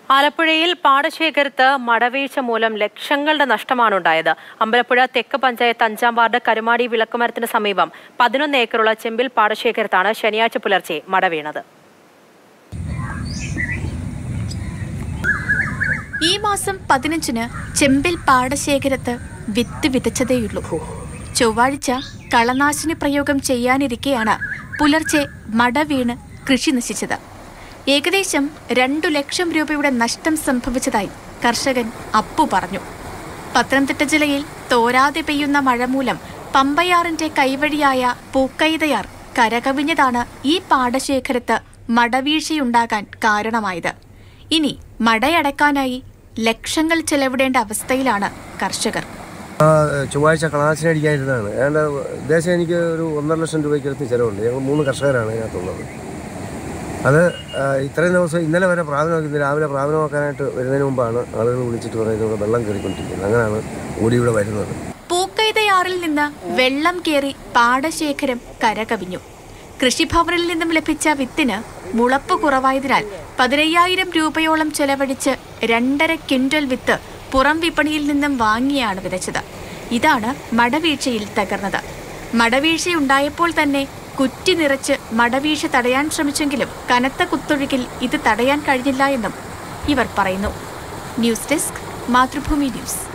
ആലപ്പുഴയിൽ പാടശേഖരത്ത് മടവീഴ്ച മൂലം ലക്ഷങ്ങളുടെ നഷ്ടമാണ് ഉണ്ടായത് അമ്പലപ്പുഴ തെക്ക് പഞ്ചായത്ത് അഞ്ചാം വാർഡ് കരുമാടി വിളക്കുമരത്തിന് സമീപം പതിനൊന്ന് ഏക്കറുള്ള ചെമ്പിൽ പാടശേഖരത്താണ് ശനിയാഴ്ച പുലർച്ചെ മട വീണത് ഈ മാസം പതിനഞ്ചിന് ചെമ്പിൽ പാടശേഖരത്ത് വിത്ത് വിതച്ചതേയുള്ളൂ ചൊവ്വാഴ്ച കളനാശിനി പ്രയോഗം ചെയ്യാനിരിക്കെയാണ് പുലർച്ചെ മട വീണ് കൃഷി നശിച്ചത് ഏകദേശം രണ്ടു ലക്ഷം രൂപയുടെ നഷ്ടം സംഭവിച്ചതായി കർഷകൻ അപ്പു പറഞ്ഞു പത്തനംതിട്ട ജില്ലയിൽ തോരാതെ പെയ്യുന്ന മഴ മൂലം പമ്പയാറിന്റെ കൈവഴിയായ പൂക്കൈതയാർ കരകവിഞ്ഞതാണ് ഈ പാടശേഖരത്ത് മടവീഴ്ചയുണ്ടാകാൻ കാരണമായത് ഇനി മടയടക്കാനായി ലക്ഷങ്ങൾ ചെലവിടേണ്ട അവസ്ഥയിലാണ് കർഷകർ ആ ചൊവ്വാഴ്ച കളാശിനി അടിക്കാനിരുന്നതാണ് ഏതാണ്ട് ഉദ്ദേശം എനിക്ക് ഒരു ഒന്നര ലക്ഷം രൂപയ്ക്കടുത്ത് ചിലവുണ്ട് ഞങ്ങൾ മൂന്ന് കർഷകരാണ് ഇതിനകത്തുള്ളത് അത് ആ, ഇത്രയും ദിവസം ഇന്നലെ വരെ പ്രാവനം ഇന്ന് രാവിലെ പ്രാവനം നോക്കാനായിട്ട് വരുന്നതിന് മുമ്പാണ് ആളുകൾ വിളിച്ചിട്ട് പറയുന്നത് ഇവിടെ വെള്ളം കയറിക്കൊണ്ടിരിക്കുന്നത് അങ്ങനെയാണ് ഓടി ഇവിടെ വരുന്നത് പൂക്കൈതയാറിൽ നിന്ന് വെള്ളം കയറി പാടശേഖരം കരകവിഞ്ഞു കൃഷിഭവനിൽ നിന്നും ലഭിച്ച വിത്തിന് മുളപ്പ് കുറവായതിനാൽ പതിനയ്യായിരം രൂപയോളം ചെലവഴിച്ച് രണ്ടര ക്വിന്റൽ വിത്ത് പുറം വിപണിയിൽ നിന്നും വാങ്ങിയാണ് വിതച്ചത് ഇതാണ് മടവീഴ്ചയിൽ തകർന്നത് മടവീഴ്ചയുണ്ടായപ്പോൾ തന്നെ കുറ്റി നിറച്ച് മടവീഴ്ച തടയാൻ ശ്രമിച്ചെങ്കിലും കനത്ത കുത്തൊഴുക്കിൽ ഇത് തടയാൻ കഴിഞ്ഞില്ല എന്നും ഇവർ പറയുന്നു ന്യൂസ് ഡെസ്ക് മാതൃഭൂമി ന്യൂസ്